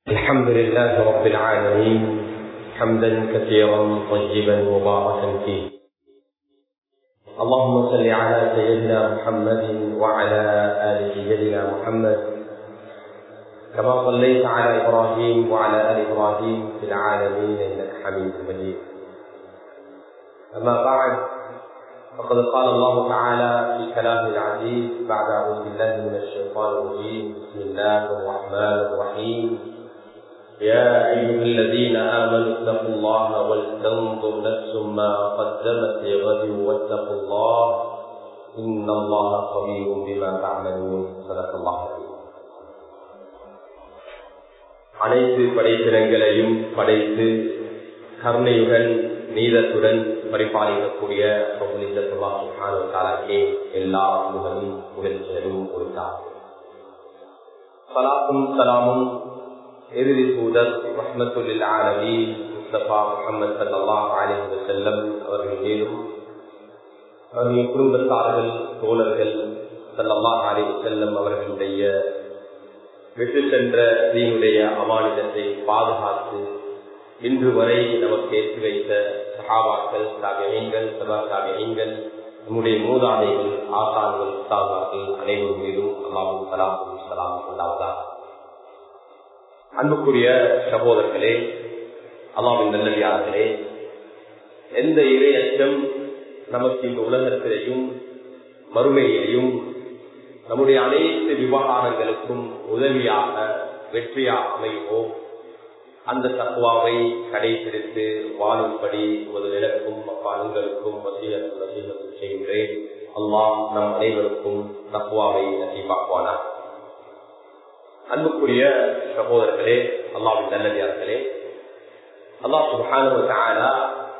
الحمد لله رب العالمين حمدا كثيرا طيبا مباركا فيه اللهم صل على سيدنا محمد وعلى ال سيدنا محمد كما صليت على ابراهيم وعلى ال ابراهيم في العالمين انك حميد مجيد اما بعد فقد قال الله تعالى في كلامه العزيز بعد اعوذ بالله من الشيطان الرجيم بسم الله الرحمن الرحيم يا أيها الذين آمنوا اتقوا الله ولتنظر نفس ما قدمت لغد واتقوا الله إن الله خبير بما تعملون صدق الله அனைத்து படைப்பினங்களையும் படைத்து கருணையுடன் நீதத்துடன் பரிபாலிக்கக்கூடிய காலக்கே எல்லா புகழும் புகழ்ச்சியரும் கொடுத்தார் சலாத்தும் சலாமும் இறுதி தூதர் ரஹ்மத்துல்லில் ஆலமி முஸ்தபா முகமது சல்லாஹ் அலி வசல்லம் அவர்கள் மேலும் அவர்களின் குடும்பத்தார்கள் தோழர்கள் சல்லல்லாஹ் அலி செல்லம் அவர்களுடைய விட்டு சென்ற தீனுடைய அமானிதத்தை பாதுகாத்து இன்று வரை நமக்கு ஏற்றி வைத்த சகாபாக்கள் தாபியங்கள் சபா தாபியங்கள் நம்முடைய மூதாதைகள் ஆசான்கள் சாதாக்கள் அனைவரும் மீதும் அல்லாவும் சலாமும் சலாம் கொண்டாவதாக அன்புக்குரிய சகோதரர்களே அல்லாவின் நல்லடியார்களே எந்த இரையச்சம் நமக்கு இந்த உலகத்திலேயும் மறுமையிலையும் நம்முடைய அனைத்து விவகாரங்களுக்கும் உதவியாக வெற்றியாக அமைவோ அந்த தக்குவாவை கடைபிடித்து வாழும்படி முதலிடக்கும் அப்பாலுங்களுக்கும் வசீகத்தும் வசீகத்தும் செய்கின்றேன் அல்லாஹ் நம் அனைவருக்கும் தக்குவாவை நசீபாக்குவானார் அன்புக்குரிய சகோதரர்களே அல்லாவின் நல்லடியார்களே அல்லா சுபானுடைய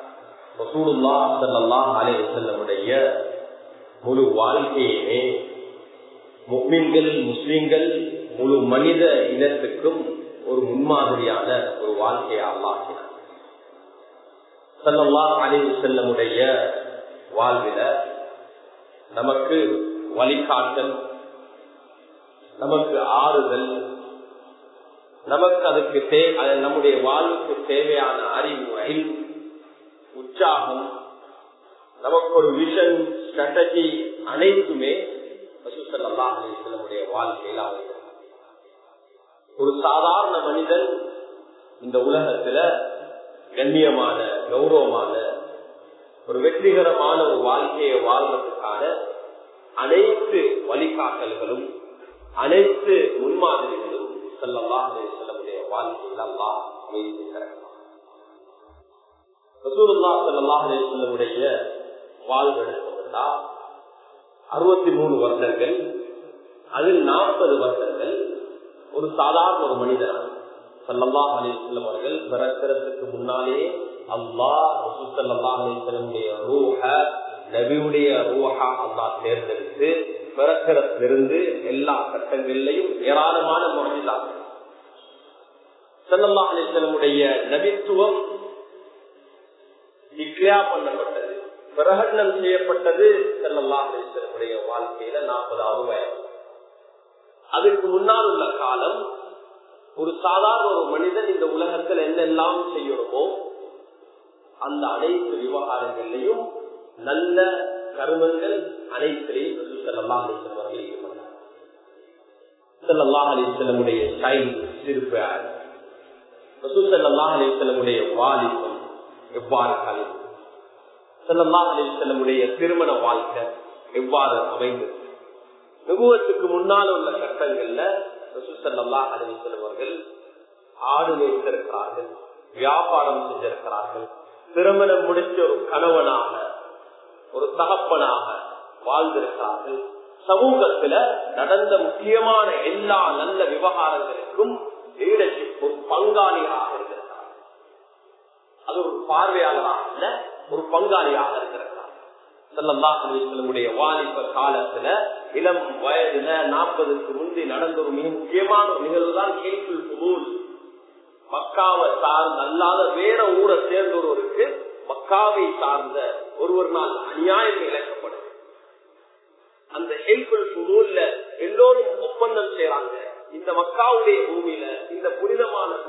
முழு வாழ்க்கையுமே முக்மீன்கள் முஸ்லிம்கள் முழு மனித இனத்துக்கும் ஒரு முன்மாதிரியான ஒரு வாழ்க்கையை அல்லாக்கினார் சல்லல்லா அலி செல்லமுடைய வாழ்வில நமக்கு வழிகாட்டல் நமக்கு ஆறுதல் நமக்கு அதுக்கு தேவை நம்முடைய வாழ்வுக்கு தேவையான அறிவு அறிவு உற்சாகம் நமக்கு ஒரு விஷன் ஸ்ட்ராட்டஜி அனைத்துமே நம்முடைய வாழ்க்கையில் அமைந்தது ஒரு சாதாரண மனிதன் இந்த உலகத்துல கண்ணியமான கௌரவமான ஒரு வெற்றிகரமான ஒரு வாழ்க்கையை வாழ்வதற்கான அனைத்து வழிகாட்டல்களும் அனைத்து முன்மாதிரிகளும் செல்லல்லா செல்லமுடைய வாழ்க்கையில் அல்லா செல்லமுடைய வாழ்வு எடுத்துக்கொண்டா அறுபத்தி மூணு வருடங்கள் அதில் நாற்பது வருடங்கள் ஒரு சாதாரண ஒரு மனிதன் சல்லல்லா அலி செல்லம் அவர்கள் பிறக்கிறதுக்கு முன்னாலே அல்லா சல்லல்லா அலி செல்லமுடைய ரூஹ நபியுடைய ரூஹா அல்லா தேர்ந்தெடுத்து பிறக்கிறதிலிருந்து எல்லா கட்டங்களிலையும் ஏராளமான முறைதான் செல்லல்லா அலிசலமுடைய நபித்துவம் டிக்ளேர் பண்ணப்பட்டது பிரகடனம் செய்யப்பட்டது செல்லல்லா அலிசலமுடைய வாழ்க்கையில நாற்பதாவது வயது அதுக்கு முன்னால் உள்ள காலம் ஒரு சாதாரண ஒரு மனிதன் இந்த உலகத்தில் என்னெல்லாம் செய்யணுமோ அந்த அனைத்து விவகாரங்களையும் நல்ல கருமங்கள் அனைத்திலையும் அலிசல்லமுடைய சிறுப்பு அலிசல்லமுடைய வாலிபம் எவ்வாறு கலை செல்லல்லா அலிசல்லமுடைய திருமண வாழ்க்கை எவ்வாறு அமைந்தது நுகுவத்துக்கு முன்னால் உள்ள கட்டங்கள்ல ரசூசல்லா அலிசல்லம் அவர்கள் ஆடு வைத்திருக்கிறார்கள் வியாபாரம் செஞ்சிருக்கிறார்கள் திருமணம் முடிச்ச ஒரு கணவனாக ஒரு தகப்பனாக வாழ்ந்திருக்கிறார்கள் சமூகத்துல நடந்த முக்கியமான எல்லா நல்ல விவகாரங்களுக்கும் லீடர்ஷிப் ஒரு பங்காளியாக இருக்கிறார் அது ஒரு பார்வையாளராக இல்ல ஒரு பங்காளியாக இருக்கிறார் செல்லல்லாஹுடைய வாலிப காலத்துல இளம் வயதுல நாற்பதுக்கு முந்தி நடந்த ஒரு மிக முக்கியமான ஒரு நிகழ்வு தான் கேள்வி புதூல் மக்காவை சார்ந்த அல்லாத வேற ஊரை சேர்ந்த ஒருவருக்கு மக்காவை சார்ந்த ஒருவர்னால் அநியாயம் இழக்கப்படுது அந்த ஹெல்ப்ஃபுல் புதூல்ல எல்லோரும் ஒப்பந்தம் செய்யறாங்க இந்த மக்காவுடைய பூமியில இந்த புனிதமான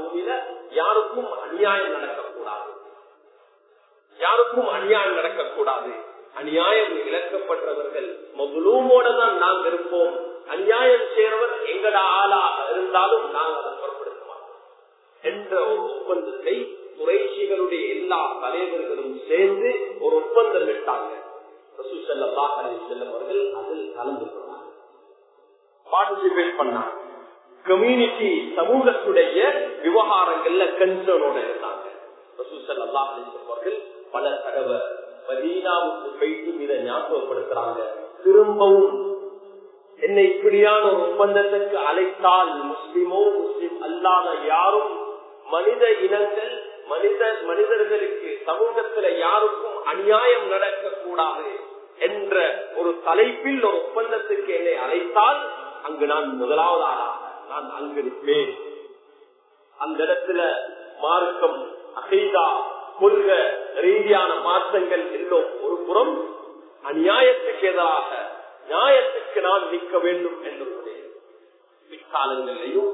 அநியாயம் நடக்கக்கூடாது யாருக்கும் அநியாயம் நடக்கக்கூடாது அநியாயம் இழக்கப்பட்டவர்கள் மகுலூமோட தான் நாங்க இருப்போம் அநியாயம் செய்யறவர் எங்கட ஆளாக இருந்தாலும் நாங்கள் அதை பொருட்படுத்த மாட்டோம் என்ற ஒரு ஒப்பந்தத்தை குறைசிகளுடைய எல்லா தலைவர்களும் சேர்ந்து ஒரு ஒப்பந்தம் விட்டாங்க செல்லும் அவர்கள் அதில் கலந்து கொண்டாங்க பார்ட்டிசிபேட் பண்ணாங்க கம்யூனிட்டி சமூகத்துடைய விவகாரங்கள்ல கன்சர்னோட இருந்தாங்க அவர்கள் பல தடவை மதீனாவுக்கு போயிட்டு இதை ஞாபகப்படுத்துறாங்க திரும்பவும் என்னை இப்படியான ஒரு ஒப்பந்தத்துக்கு அழைத்தால் முஸ்லிமோ முஸ்லிம் அல்லாத யாரும் மனித இனங்கள் மனித மனிதர்களுக்கு சமூகத்துல யாருக்கும் அநியாயம் நடக்கக்கூடாது என்ற ஒரு தலைப்பில் ஒரு ஒப்பந்தத்துக்கு என்னை அழைத்தால் அங்கு நான் முதலாவது ஆளாக நான் அங்கு இருப்பேன் அந்த இடத்துல மார்க்கம் அகைதா கொள்க ரீதியான மாற்றங்கள் எல்லோம் ஒரு புறம் அநியாயத்துக்கு எதிராக நியாயத்துக்கு நான் நிற்க வேண்டும் என்பதுடைய பிற்காலங்களிலையும்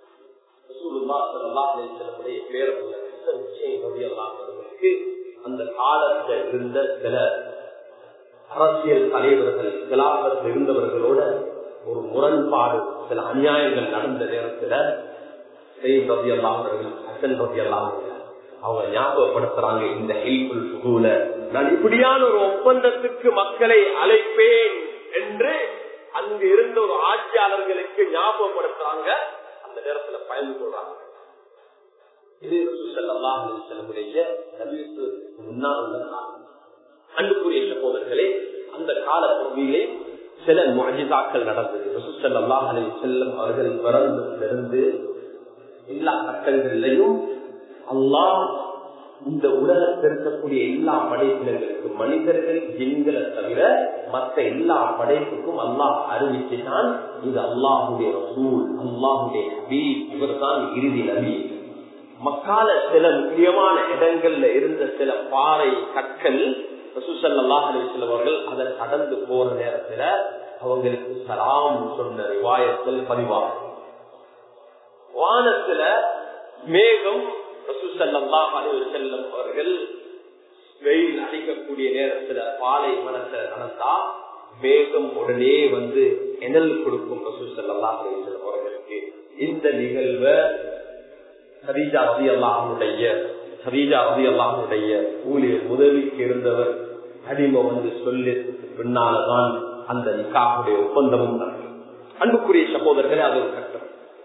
அந்த காலத்தில் இருந்த சில அரசியல் தலைவர்கள் கிலாபத்தில் இருந்தவர்களோட ஒரு முரண்பாடு சில அநியாயங்கள் நடந்த நேரத்துல செய்த் ரவி அல்லாமர்கள் ஹசன் ரவி அல்லாமர்கள் அவங்க ஞாபகப்படுத்துறாங்க இந்த ஹெல்ப்ஃபுல் சுகூல நான் இப்படியான ஒரு ஒப்பந்தத்துக்கு மக்களை அழைப்பேன் என்று அங்கு இருந்த ஒரு ஆட்சியாளர்களுக்கு ஞாபகப்படுத்துறாங்க அந்த நேரத்துல பயந்து கொள்றாங்க இது செல்லமுடைய முன்னால் அன்புக்குரிய சகோதரர்களே அந்த கால பகுதியிலே சில மொழிதாக்கள் நடந்தது ரசூசல்லாஹ் அலி செல்லம் அவர்கள் பிறந்திருந்து எல்லா கட்டங்களிலையும் அல்லாஹ் இந்த உலகத்தில் இருக்கக்கூடிய எல்லா படைப்பினங்களுக்கும் மனிதர்கள் ஜின்களை தவிர மற்ற எல்லா படைப்புக்கும் அல்லாஹ் அறிவிச்சுதான் இது அல்லாஹுடைய ரசூல் அல்லாஹுடைய ஹபீப் இவர் தான் இறுதி நபி மக்கால சில முக்கியமான இடங்கள்ல இருந்த சில பாறை கற்கள் ரசூசல்லாஹ் அலிஸ்லவர்கள் அதை கடந்து போற நேரத்துல அவங்களுக்கு சலாம் சொன்ன ரிவாயத்தில் பதிவாகும் வானத்துல மேகம் ரசூசல்லாஹ் அலிவசல்லம் அவர்கள் வெயில் அடிக்கக்கூடிய நேரத்துல பாலை மனத்தை நடந்தா மேகம் உடனே வந்து எனல் கொடுக்கும் ரசூசல்லாஹ் அலிவசல்லம் அவர்களுக்கு இந்த நிகழ்வை ஹதீஜா ரதி அல்லாஹனுடைய ஹதீஜா ரதி அல்லாஹனுடைய ஊழியர் உதவிக்கு இருந்தவர் அடிமை வந்து சொல்லி பின்னால்தான் அந்த நிக்காவுடைய ஒப்பந்தமும் நடக்கும் அன்புக்குரிய சகோதரர்களே அது ஒரு கட்டம்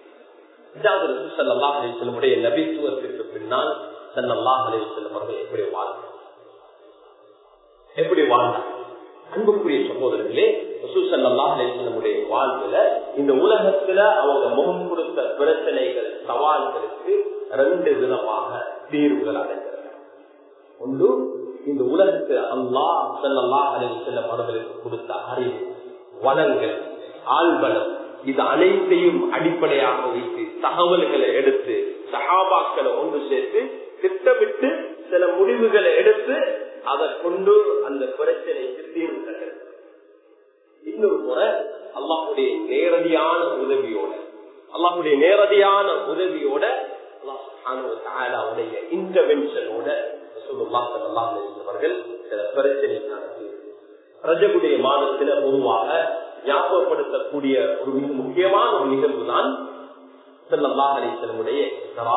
செல்லமுடைய நபித்துவத்திற்கு பின்னால் செல்லல்லாஹ் அலைவசல்லம் அவர்கள் எப்படி வாழ்ந்தார் எப்படி வாழ்ந்தார் அன்புக்குரிய சகோதரர்களே ரசூசல்லாஹ் அலைவசல்லமுடைய வாழ்வுல இந்த உலகத்துல அவங்க முகம் கொடுத்த பிரச்சனைகள் சவால்களுக்கு ரெண்டு விதமாக தீர்வுகள் அடைகிறது ஒன்று இந்த உலகத்தில் அல்லாஹ் செல்லல்லாஹ் அலைவசல்லம் அவர்களுக்கு கொடுத்த அறிவு வளங்கள் ஆழ்வளம் இது அனைத்தையும் அடிப்படையாக வைத்து தகவல்களை எடுத்து சகாபாக்களை ஒன்று சேர்த்து திட்டமிட்டு சில முடிவுகளை எடுத்து அதை கொண்டு அந்த பிரச்சனைக்கு தீர்வு கண்டது இன்னொரு முறை அல்லாஹுடைய நேரடியான உதவியோட அல்லாஹுடைய நேரடியான உதவியோட அல்லாஹுடைய இன்டர்வென்ஷனோட அவர்கள் சில பிரச்சனை நடத்தி ரஜகுடைய மாதத்தில பொதுவாக ஞாபகப்படுத்தக்கூடிய ஒரு மிக முக்கியமான ஒரு நிகழ்வு தான் செல்லல்லாஹலிசனுடைய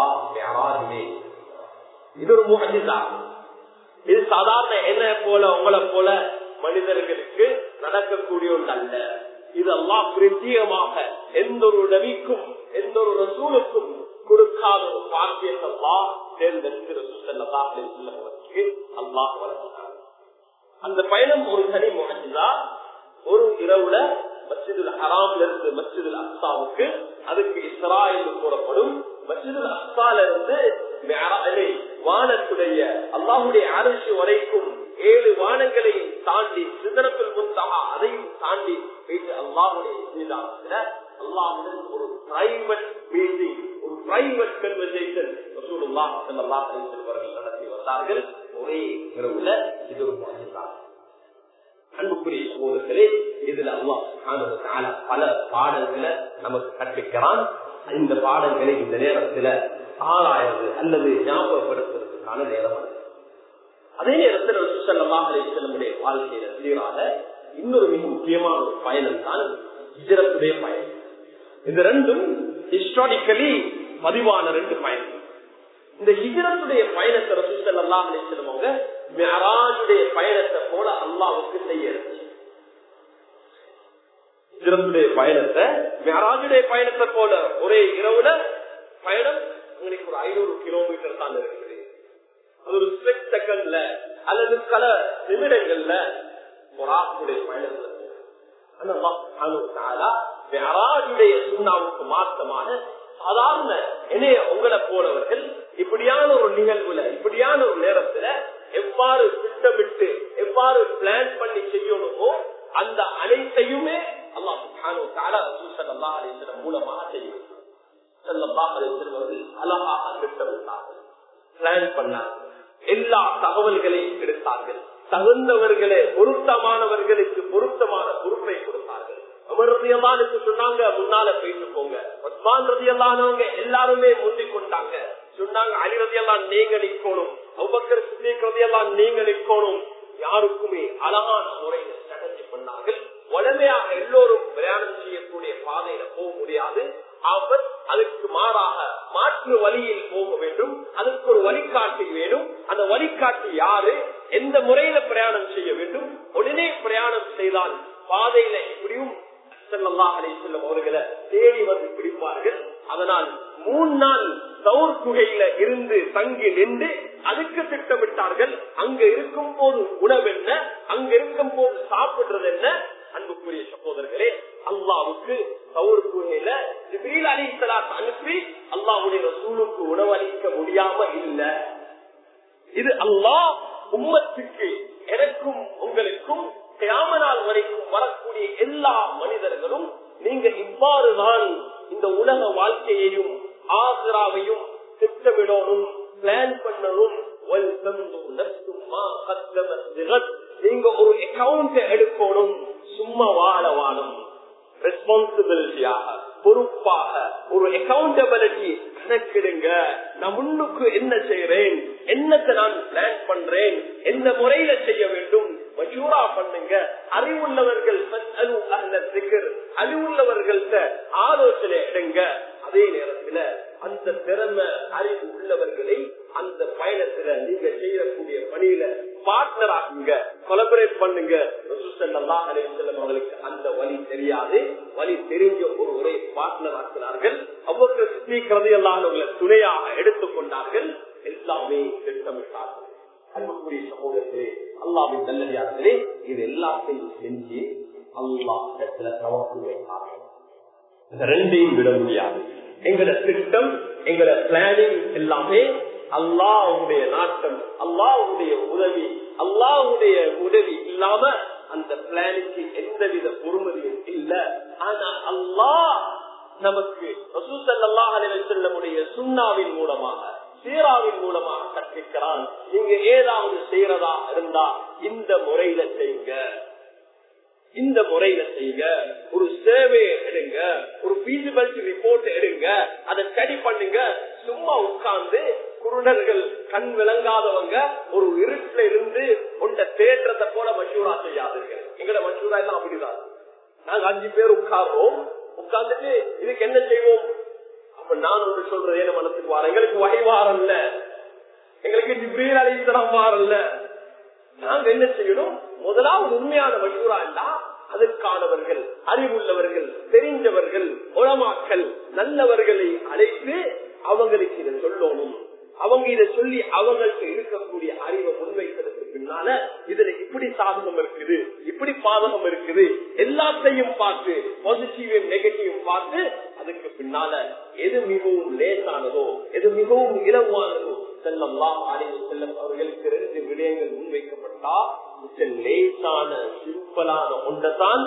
இது ஒரு முகஜிதா இது சாதாரண என்ன போல உங்களை போல மனிதர்களுக்கு நடக்கக்கூடிய ஒன்று அல்ல இது எல்லாம் பிரத்யேகமாக எந்த ஒரு நபிக்கும் எந்த ஒரு ரசூலுக்கும் கொடுக்காத ஒரு பாக்கியத்தல்லா தேர்ந்தெடுத்து ரசூசல்லாஹலிசல்லவருக்கு அல்லாஹ் வளர்க்கிறார் அந்த பயணம் ஒரு தனி முகஜிதா ஒரு இரவுல மஸ்ஜிதுல் ஹராம்ல இருந்து மஸ்ஜிதுல் அக்சாவுக்கு அதுக்கு இஸ்ரா என்று கூறப்படும் மஸ்ஜிதுல் அக்சால இருந்து வானத்துடைய அல்லாஹுடைய அரசு வரைக்கும் ஏழு வானங்களை தாண்டி சிதறப்பில் முன்தகா அதையும் தாண்டி போயிட்டு அல்லாஹுடைய சீதாரத்துல அல்லாஹுடன் ஒரு பிரைவேட் மீட்டிங் ஒரு பிரைவேட் கன்வர்சேஷன் நடத்தி வந்தார்கள் ஒரே இரவுல இது ஒரு அன்புக்குரிய சகோதரர்களே இதுல அல்லாஹ் பல பாடங்களை நமக்கு கற்பிக்கிறான் இந்த பாடங்களை இந்த நேரத்துல ஆராயது அல்லது ஞாபகப்படுத்துறதுக்கான நேரம் அது அதே நேரத்தில் சுசல்லமாக நம்முடைய வாழ்க்கையில சீராக இன்னொரு மிக முக்கியமான ஒரு பயணம் தான் ஹிஜரத்துடைய பயணம் இந்த ரெண்டும் ஹிஸ்டாரிக்கலி பதிவான ரெண்டு பயணம் இந்த ஹிஜரத்துடைய பயணத்தை ரசூசல்லாஹ் அலிஸ்லமவங்க மெராஜுடைய பயணத்தை போல அல்லாவுக்கு செய்ய ஹிஜரத்துடைய பயணத்தை மெராஜுடைய பயணத்தை போல ஒரே இரவுல பயணம் உங்களுக்கு ஒரு ஐநூறு கிலோமீட்டர் தான் இருக்குது அது ஒரு ஸ்பிளிட் செகண்ட்ல அல்லது பல நிமிடங்கள்ல ஒரு ஆக்குடைய பயணத்துல மெராஜுடைய சுண்ணாவுக்கு மாற்றமான சாதாரண என்னைய உங்களை போலவர்கள் இப்படியான ஒரு நிகழ்வுல இப்படியான ஒரு நேரத்துல எவ்வாறு திட்டமிட்டு எவ்வாறு பிளான் பண்ணி செய்யணுமோ அந்த அனைத்தையுமே அல்லாஹ் மூலமாக செய்யும் அழகாக திட்டமிட்டார்கள் பிளான் பண்ணார்கள் எல்லா தகவல்களையும் எடுத்தார்கள் தகுந்தவர்களே பொருத்தமானவர்களுக்கு பொருத்தமான பொறுப்பை கொடுத்தார்கள் ரதியல்லானுக்கு சொன்னாங்க முன்னால போயிட்டு போங்க உஸ்மான் ரதியல்லானவங்க எல்லாருமே முந்தி கொண்டாங்க சொன்னாங்க அலி ரதியெல்லாம் நீங்க நிக்கணும் அவ்வக்கர் சித்திக் ரதியெல்லாம் நீங்க நிக்கணும் யாருக்குமே அழகான முறையில ஸ்ட்ராட்டஜி பண்ணார்கள் உடமையாக எல்லோரும் பிரயாணம் செய்யக்கூடிய பாதையில போக முடியாது அவர் அதுக்கு மாறாக மாற்று வழியில் போக வேண்டும் அதுக்கு ஒரு வழிகாட்டி வேணும் அந்த வழிகாட்டி யாரு எந்த முறையில பிரயாணம் செய்ய வேண்டும் உடனே பிரயாணம் செய்தால் பாதையில எப்படியும் செல்லம் அவர்களை தேடி வந்து பிடிப்பார்கள் அதனால் மூணு நாள் சவுர் குகையில இருந்து தங்கி நின்று அதுக்கு திட்டமிட்டார்கள் அங்க இருக்கும் போது உணவு என்ன அங்க இருக்கும் போது சாப்பிடுறது என்ன அன்புக்குரிய சகோதரர்களே அல்லாவுக்கு சவுர் குகையில ஜிப்ரீல் அலி சலாத் அனுப்பி அல்லாவுடைய ரசூலுக்கு உணவளிக்க முடியாம இல்ல இது அல்லாஹ் உம்மத்துக்கு எனக்கும் உங்களுக்கும் கிராமநாள் வரைக்கும் வரக்கூடிய எல்லா மனிதர்களும் நீங்க இவ்வாறுதான் இந்த உலக வாழ்க்கையையும் ஆசிராவையும் திட்டமிடணும் பிளான் பண்ணணும் நீங்க ஒரு அக்கௌண்ட் எடுக்கணும் சும்மா வாழ வாழும் ரெஸ்பான்சிபிலிட்டியாக பொறுப்பாக ஒரு அக்கௌண்டபிலிட்டி கணக்கிடுங்க நான் முன்னுக்கு என்ன செய்யறேன் என்னத்தை நான் பிளான் பண்றேன் எந்த முறையில செய்ய வேண்டும் மஜூரா பண்ணுங்க அறிவுள்ளவர்கள் அறிவுள்ளவர்கள்ட்ட ஆலோசனை எடுங்க அதே நேரத்துல அந்த திறமை அறிவு உள்ளவர்களை அந்த பயணத்துல நீங்க செய்யக்கூடிய பணியில பார்ட்னர் ஆகுங்க கொலபரேட் பண்ணுங்க அவங்களுக்கு அந்த வழி தெரியாது வழி தெரிஞ்ச ஒரு ஒரே பார்ட்னர் ஆக்கினார்கள் அவ்வளவு சீக்கிரதை எல்லாம் துணையாக எடுத்துக்கொண்டார்கள் எல்லாமே திட்டமிட்டார்கள் அன்புக்குரிய சமூகத்திலே அல்லாவின் நல்லதார்களே இது எல்லாத்தையும் செஞ்சு அல்லாஹ் தவறு வைத்தார்கள் இந்த ரெண்டையும் விட முடியாது எங்கட திட்டம் எங்கட பிளானிங் எல்லாமே அல்லாவுடைய நாட்டம் அல்லாவுடைய உதவி அல்லாவுடைய உதவி இல்லாம அந்த பிளானுக்கு எந்தவித பொறுமதியும் இல்ல ஆனா அல்லாஹ் நமக்கு நம்முடைய சுண்ணாவின் மூலமாக சீராவின் மூலமாக கற்பிக்கிறான் நீங்க ஏதாவது செய்யறதா இருந்தா இந்த முறையில செய்யுங்க இந்த முறையில செய்யுங்க ஒரு சேவையை எடுங்க ஒரு பீசிபிலிட்டி ரிப்போர்ட் எடுங்க அதை ஸ்டடி பண்ணுங்க சும்மா உட்கார்ந்து குருடர்கள் கண் விளங்காதவங்க ஒரு இருட்டுல இருந்து உண்ட தேற்றத்தை போல மஷூரா செய்யாதுங்க எங்கட மஷூரா எல்லாம் அப்படிதான் நாங்க அஞ்சு பேர் உட்கார்றோம் உட்கார்ந்துட்டு இதுக்கு என்ன செய்வோம் அப்ப நான் ஒன்று சொல்றது என்ன மனசுக்கு வார எங்களுக்கு வகை வாரல்ல எங்களுக்கு ஜிப்ரீல் அலிசலாம் வாரல்ல நாங்க என்ன செய்யணும் முதலாவது உண்மையான மஷூரா இல்லா அதற்கானவர்கள் அறிவுள்ளவர்கள் தெரிஞ்சவர்கள் உளமாக்கல் நல்லவர்களை அழைத்து அவங்களுக்கு இதை சொல்லணும் அவங்க இதை சொல்லி அவங்களுக்கு இருக்கக்கூடிய அறிவை முன்வைக்கிறதுக்கு பின்னால இதுல இப்படி சாதகம் இருக்குது இப்படி பாதகம் இருக்குது எல்லாத்தையும் பார்த்து பாசிட்டிவும் நெகட்டிவும் பார்த்து அதுக்கு பின்னால எது மிகவும் லேசானதோ எது மிகவும் இலவானதோ செல்லம்லாம் ஆலய செல்லம் அவர்களுக்கு ரெண்டு விடயங்கள் முன்வைக்கப்பட்டா லேசான சிம்பிளான ஒன்றைத்தான்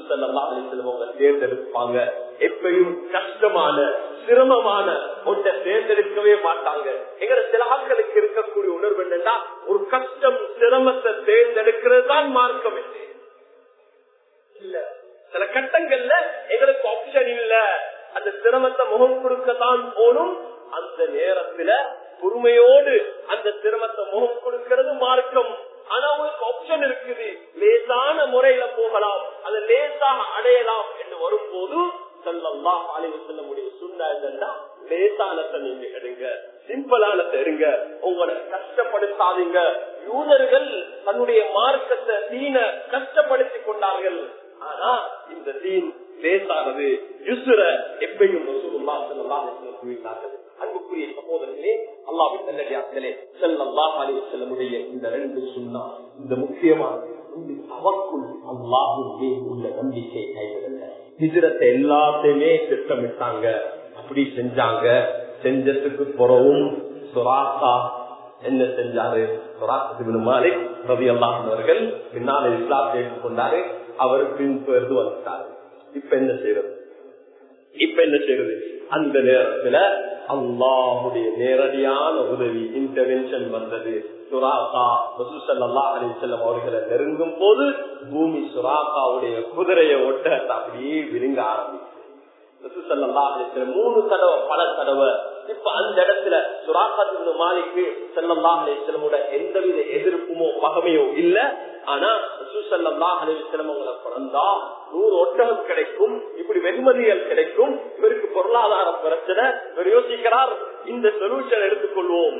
அவங்க தேர்ந்தெடுப்பாங்க எப்பயும் கஷ்டமான சிரமமான ஒன்றை தேர்ந்தெடுக்கவே மாட்டாங்க எங்க சில ஆட்களுக்கு இருக்கக்கூடிய உணர்வு என்னன்னா ஒரு கஷ்டம் சிரமத்தை தேர்ந்தெடுக்கிறது தான் மார்க்கம் இல்ல சில கட்டங்கள்ல எங்களுக்கு ஆப்ஷன் இல்ல அந்த சிரமத்தை முகம் கொடுக்கத்தான் போனும் அந்த நேரத்துல பொறுமையோடு அந்த சிரமத்தை முகம் கொடுக்கிறது மார்க்கம் ஆனா உங்களுக்கு ஆப்ஷன் இருக்குது லேசான முறையில போகலாம் அதை லேசாக அடையலாம் என்று வரும்போது செல்லலாம் அழைவு செல்ல முடியும் சுண்ணா லேசானத்தை நீங்க எடுங்க சிம்பிளானத்தை எடுங்க உங்களை கஷ்டப்படுத்தாதீங்க யூதர்கள் தன்னுடைய மார்க்கத்தை தீன கஷ்டப்படுத்தி கொண்டார்கள் ஆனா இந்த தீன் லேசானது யுசுர எப்பையும் ரசூலுல்லாஹ் ஸல்லல்லாஹு அலைஹி வஸல்லம் கூறினார்கள் அன்புக்குரிய சகோதரர்களே அல்லாவின் நல்லடியார்களே செல்லல்லாஹ் அலைஹி வஸல்லமுடைய இந்த ரெண்டு சுன்னா இந்த முக்கியமான இந்த தவக்குள் அல்லாஹுவே உள்ள நம்பிக்கை கைவிடல ஹிஜ்ரத்தை எல்லாத்தையுமே திட்டமிட்டாங்க அப்படி செஞ்சாங்க செஞ்சதுக்கு பிறவும் சுராசா என்ன செஞ்சாரு சுராசத்து மாலிக் ரவி அல்லாஹர்கள் பின்னால் இஸ்லாத்தை ஏற்றுக்கொண்டாரு அவர் பின் பெயர்ந்து வந்துட்டாரு இப்ப என்ன செய்யறது இப்ப என்ன செய்யறது அந்த நேரத்துல அல்லாஹுடைய நேரடியான உதவி இன்டர்வென்ஷன் வந்தது சுராக்கா ரசூசல்லா அலிசல்லம் அவர்களை நெருங்கும் போது பூமி சுராக்காவுடைய குதிரையை ஒட்ட அப்படியே விருங்க ஆரம்பிச்சு ரசூசல்லா அலிசல்லம் மூணு தடவை பல தடவை இப்ப அந்த இடத்துல சுராக்கத்து மாலிக்கு செல்லல்லா அலிசல்லமோட எந்தவித எதிர்ப்புமோ பகமையோ இல்ல ஆனா ரசூசல்லா அலிசல்லம் உங்களை பிறந்தா நூறு ஒட்டகம் கிடைக்கும் இப்படி வெகுமதிகள் கிடைக்கும் இவருக்கு பொருளாதார பிரச்சனை இவர் யோசிக்கிறார் இந்த சொல்யூஷன் எடுத்துக்கொள்வோம்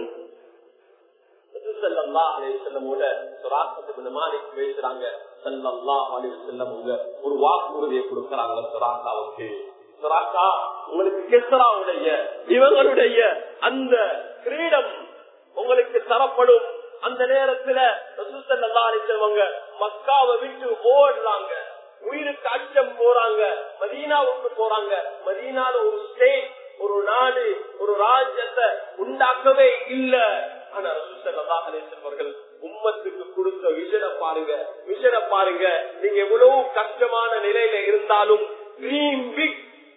ஒரு வாக்குறுதியை கொடுக்கறாங்க சுராக்காவுக்கு சுராக்கா உங்களுக்கு கெசராவுடைய இவங்களுடைய அந்த கிரீடம் உங்களுக்கு தரப்படும் அந்த நேரத்துல செல்வங்க மக்காவை விட்டு ஓடுறாங்க உயிருக்கு அச்சம் போறாங்க மதீனாவுக்கு போறாங்க மதீனால ஒரு ஸ்டேட் ஒரு நாடு ஒரு ராஜ்யத்தை உண்டாக்கவே இல்ல ஆனா ரசூசல்லாஹர்கள் உம்மத்துக்கு கொடுத்த விஷனை பாருங்க விஷனை பாருங்க நீங்க எவ்வளவு கஷ்டமான நிலையில இருந்தாலும் ட்ரீம் பிக்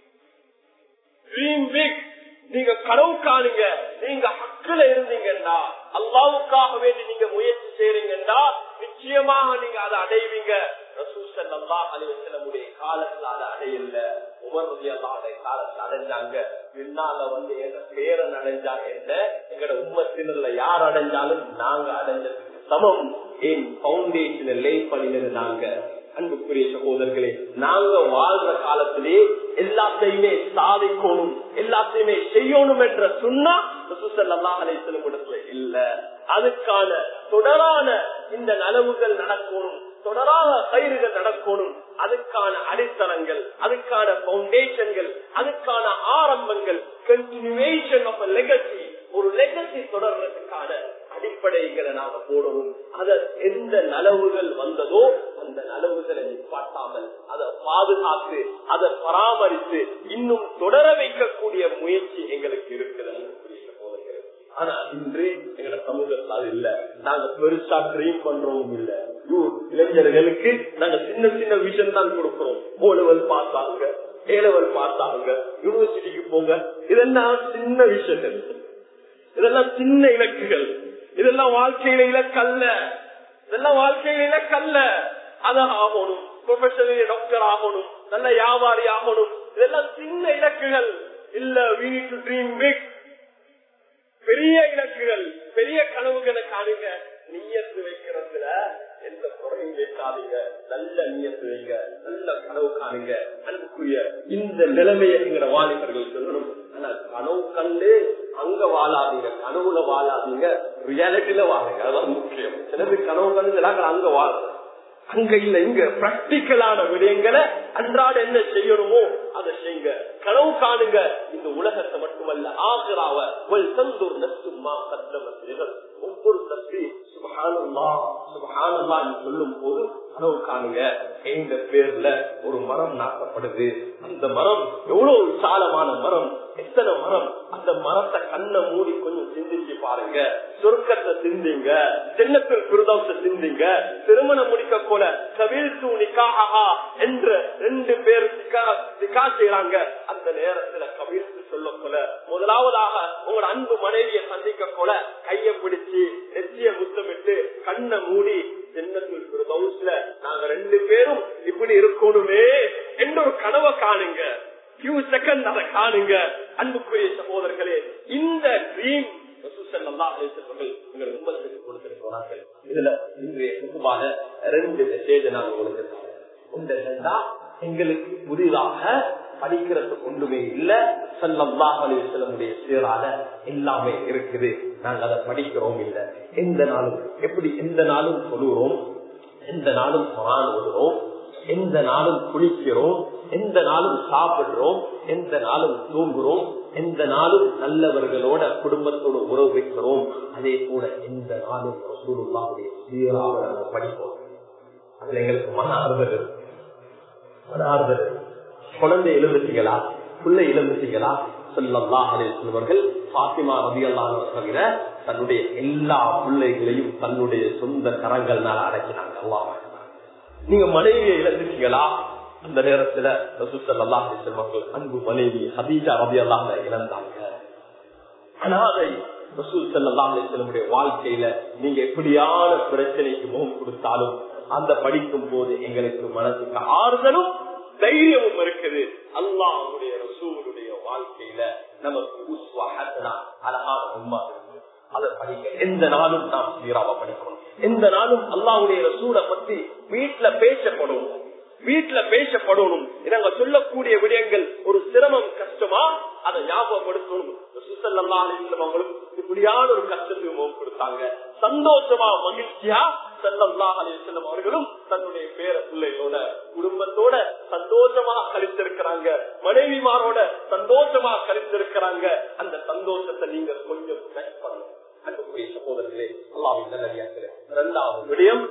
ட்ரீம் பிக் நீங்க கனவு காணுங்க நீங்க ஹக்கில இருந்தீங்கன்னா அல்லாவுக்காக வேண்டி நீங்க முயற்சி செய்றீங்கன்னா நிச்சயமாக நீங்க அதை அடைவீங்க ரசூசல்லாஹுடைய காலத்துல அதை அடையல உமர்வுடைய காலத்துல அடைஞ்சாங்க பின்னால வந்து எங்க பேரன் அடைஞ்சாங்க என்ன எங்கட உம்மத்தினர்ல யார் அடைஞ்சாலும் நாங்க அடைஞ்சதுக்கு சமம் என் பவுண்டேஷனை லே பண்ணினது நாங்க அன்புக்குரிய சகோதரர்களே நாங்க வாழ்ற காலத்திலே எல்லாத்தையுமே சாதிக்கணும் எல்லாத்தையுமே செய்யணும் என்ற சொன்னா இடத்துல இல்ல அதுக்கான தொடரான இந்த நலவுகள் நடக்கணும் தொடரான கயிறுகள் நடக்கணும் அதுக்கான அடித்தளங்கள் அதுக்கான பவுண்டேஷன்கள் அதுக்கான ஆரம்பங்கள் கண்டினியூவேஷன் ஆஃப் லெகசி ஒரு லெகசி தொடர்றதுக்கான அடிப்படைகளை நாங்க போடணும் அத எந்த நலவுகள் வந்ததோ அந்த நலவுகளை நிப்பாட்டாமல் அதை பாதுகாத்து அதை பராமரித்து இன்னும் தொடர வைக்கக்கூடிய முயற்சி எங்களுக்கு இருக்குது ஆனா இன்று எங்க சமூகத்தில் அது இல்ல நாங்க பெருசா ட்ரீம் பண்றோம் இல்ல இளைஞர்களுக்கு நாங்க சின்ன சின்ன விஷயம் தான் கொடுக்கிறோம் ஓ லெவல் பார்த்தாங்க ஏ லெவல் பார்த்தாங்க யூனிவர்சிட்டிக்கு போங்க இதெல்லாம் சின்ன விஷயங்கள் இதெல்லாம் சின்ன இலக்குகள் இதெல்லாம் வாழ்க்கையில இலக்கல்ல இதெல்லாம் வாழ்க்கையில இலக்கல்ல அத ஆகணும் ப்ரொஃபஷனல் டாக்டர் ஆகணும் நல்ல வியாபாரி ஆகணும் இதெல்லாம் சின்ன இலக்குகள் இல்ல வீ டு ட்ரீம் பிக் பெரிய இலக்குகள் பெரிய கனவுகளை காணுங்க நீயத்து வைக்கிறதுல எந்த குறையும் வைக்காதீங்க நல்ல நீயத்து வைங்க நல்ல கனவு காணுங்க அன்புக்குரிய இந்த நிலைமையை எங்கிற வாலிபர்கள் சொல்லணும் ஆனா கனவு கண்டு அங்க வாழாதீங்க கனவுல வாழாதீங்க ரியாலிட்டியில வாழுங்க அதான் முக்கியம் சிலது கனவு கண்டு நாங்கள் அங்க வாழ அங்க இல்ல இங்க பிராக்டிக்கலான விடயங்களை அன்றாட என்ன செய்யணுமோ அதை செய்யுங்க கனவு காணுங்க இந்த உலகத்தை மட்டுமல்ல ஆகிறாவ தந்தூர் நசுமா கத்தம ஒவ்வொரு தப்பி சுபகானல்லா சுபகானல்லா சொல்லும் போது கனவு காணுங்க எங்க பேர்ல ஒரு மரம் நாட்டப்படுது அந்த மரம் எவ்வளவு விசாலமான மரம் எத்தனை மரம் அந்த மரத்தை கண்ணை மூடி கொஞ்சம் சிந்திச்சு பாருங்க சொர்க்கத்தை சிந்திங்க சென்னத்தில் குருதவத்தை சிந்திங்க திருமணம் முடிக்க போல கவிழ்த்து நிக்காகா என்ற ரெண்டு பேர் நிக்கா செய்யறாங்க அந்த நேரத்துல கவிழ்த்து சொல்ல போல முதலாவதாக உங்களோட அன்பு மனைவியை சந்திக்க போல கைய பிடிச்சு நெச்சிய முத்தமிட்டு கண்ணை மூடி ஜென்னத்தில் பிரதௌஸ்ல நாங்க ரெண்டு பேரும் இப்படி இருக்கணுமே என்ற ஒரு கனவை காணுங்க few செகண்ட் அதை காணுங்க அன்புக்குரிய சகோதரர்களே இந்த ட்ரீம் கொடுத்திருக்கிறார்கள் இதுல இன்றைய குடும்பான ரெண்டு மெசேஜ் நான் உங்களுக்கு ஒன்று என்னன்னா எங்களுக்கு புதிதாக படிக்கிறது ஒன்றுமே இல்ல செல்லம்லாஹ் அலிசல்லமுடைய சீரால எல்லாமே இருக்குது நாங்க அதை படிக்கிறோம் இல்ல எந்த நாளும் எப்படி எந்த நாளும் சொல்லுகிறோம் எந்த நாளும் குரான் ஓதுறோம் எந்த நாளும் குளிக்கிறோம் எந்த நாளும் சாப்பிடுறோம் எந்த நாளும் தூங்குறோம் எந்த நாளும் நல்லவர்களோட குடும்பத்தோட உறவு வைக்கிறோம் அதே போல எந்த நாளும் ரசூலுல்லாவுடைய சீராக நம்ம படிப்போம் அதுல எங்களுக்கு மன ஆறுதல் இருக்கு. மன ஆறுதல் இருக்கு. குழந்தை எழுந்துட்டீங்களா பிள்ளை எழுந்துட்டீங்களா சொல்லலாம் சொல்வர்கள் பாத்திமா ரவி தவிர தன்னுடைய எல்லா பிள்ளைகளையும் தன்னுடைய சொந்த கரங்கள்னால அடக்கினாங்க அல்லாம நீங்க மனைவியை இழந்துட்டீங்களா அந்த நேரத்துல ரசூசல்லா மக்கள் அன்பு மனைவி ஹதீஜா ரவி அல்லாம இழந்தாங்க அனாதை ரசூல் சல்லா அலிஸ்லமுடைய வாழ்க்கையில நீங்க எப்படியான பிரச்சனைக்கு முகம் கொடுத்தாலும் அந்த படிக்கும் போது எங்களுக்கு மனசுக்கு ஆறுதலும் தைரியமும் இருக்குது அல்லாஹுடைய ரசூலுடைய வாழ்க்கையில நமக்கு உஸ்வா ஹசனா, அழகான உண்மை இருக்கு. அதை படிக்க எந்த நாளும் நாம் சீராவ படிக்கணும் எந்த நாளும் அல்லாஹ்வுடைய ரசூலை பத்தி வீட்டுல பேசப்படும் வீட்டுல பேசப்படணும் நாங்க சொல்லக்கூடிய விடயங்கள் ஒரு சிரமம் கஷ்டமா அதை ஞாபகப்படுத்தணும் ரசூலுல்லாஹி அலைஹி வஸல்லம் அவங்களும் இப்படியான ஒரு கஷ்டத்தை முகம் கொடுத்தாங்க சந்தோஷமா மகிழ்ச்சியா சல்லல்லாஹு அலைஹி வஸல்லம் அவர்களும் தன்னுடைய பேர பிள்ளைகளோட குடும்பத்தோட சந்தோஷமா கழித்திருக்கிறாங்க மனைவிமாரோட சந்தோஷமா கழித்திருக்கிறாங்க அந்த சந்தோஷத்தை நீங்க கொஞ்சம் மிஸ் பண்ணணும் அன்புக்குரிய சகோதரர்களே அல்லாவின் நல்லடியார்களே இரண்டாவது விடயம்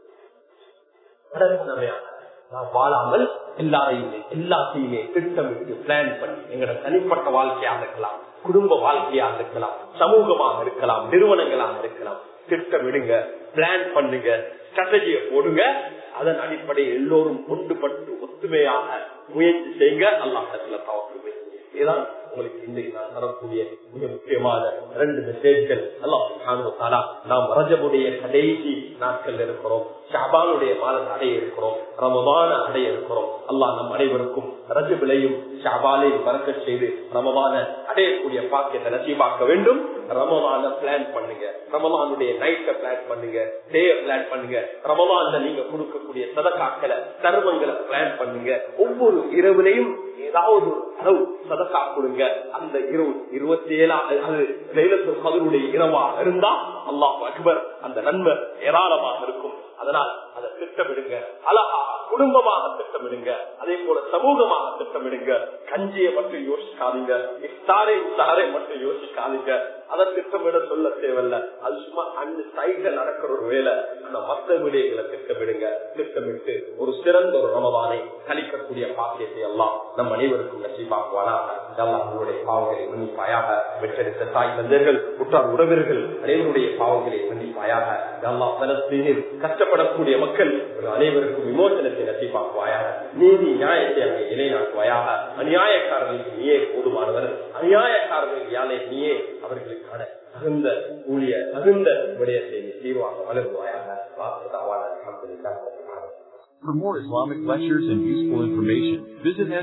கடற்கரையா நாம் வாழாமல் எல்லாரையுமே எல்லாத்தையுமே திட்டமிட்டு பிளான் பண்ணி எங்களோட தனிப்பட்ட வாழ்க்கையாக இருக்கலாம் குடும்ப வாழ்க்கையாக இருக்கலாம் சமூகமாக இருக்கலாம் நிறுவனங்களாக இருக்கலாம் திட்டமிடுங்க பிளான் பண்ணுங்க ஸ்ட்ராட்டஜியை போடுங்க அதன் அடிப்படையில் எல்லோரும் ஒன்றுபட்டு ஒத்துமையாக முயற்சி செய்யுங்க அல்லாஹத்துல தவறு இதுதான் உங்களுக்கு இன்றைக்கு நான் தரக்கூடிய மிக முக்கியமான ரெண்டு மெசேஜ்கள் எல்லாம் நாம் ரஜபுடைய கடைசி நாட்கள் இருக்கிறோம் ஷாபானுடைய மாதம் அடைய இருக்கிறோம் ரமமான அடைய இருக்கிறோம் அல்லாஹ் நம் அனைவருக்கும் ரஜபிலையும் ஷாபாலையும் பறக்க செய்து ரமமான அடையக்கூடிய பாக்கியத்தை நசீபாக்க வேண்டும் ரமமான பிளான் பண்ணுங்க ரமலானுடைய நைட்டை பிளான் பண்ணுங்க டே பிளான் பண்ணுங்க ரமலான்ல நீங்க கொடுக்கக்கூடிய சதக்காக்களை தர்மங்களை பிளான் பண்ணுங்க ஒவ்வொரு இரவுலையும் ஏதாவது அளவு சதக்கா கொடுங்க அந்த இரவு இருபத்தி ஏழாம் அது லைலத்துல் கதருடைய இரவா இருந்தா அல்லாஹ் அக்பர் அந்த நன்மை ஏராளமாக இருக்கும் அதனால் அதை திட்டமிடுங்க அழகா குடும்பமாக திட்டமிடுங்க அதே போல சமூகமாக திட்டமிடுங்க கஞ்சியை மட்டும் யோசிக்காதீங்க இஃப்தாரை இஃப்தாரை மட்டும் யோசிக்காதீங்க அதை திட்டமிட சொல்ல தேவையில்ல அது சும்மா அந்த சைட்ல நடக்கிற ஒரு வேலை அந்த மத்த விடயங்களை திட்டமிடுங்க திட்டமிட்டு ஒரு சிறந்த ஒரு ரமதானை கழிக்கக்கூடிய பாக்கியத்தை எல்லாம் நம் அனைவருக்கும் நசீபாக்குவானா அவர்களுடைய பாவங்களை மன்னிப்பாயாக வெற்றெடுத்த தாய் தந்தர்கள் உற்றார் உறவினர்கள் அனைவருடைய பாவங்களை மன்னிப்பாயாக அல்லா பலஸ்தீனில் கஷ்டப்படக்கூடிய மக்கள் அனைவருக்கும் விமோசனத்தை நசீபாக்குவாயாக நீதி நியாயத்தை அங்கே நிலைநாட்டுவாயாக அநியாயக்காரர்களுக்கு நீயே போதுமானவர் அநியாயக்காரர்களுக்கு யானை நீயே அவர்களுக்கான தகுந்த ஊழிய தகுந்த விடயத்தை நீ தீர்வாக வளர்வாயாக For more Islamic lectures and useful information, visit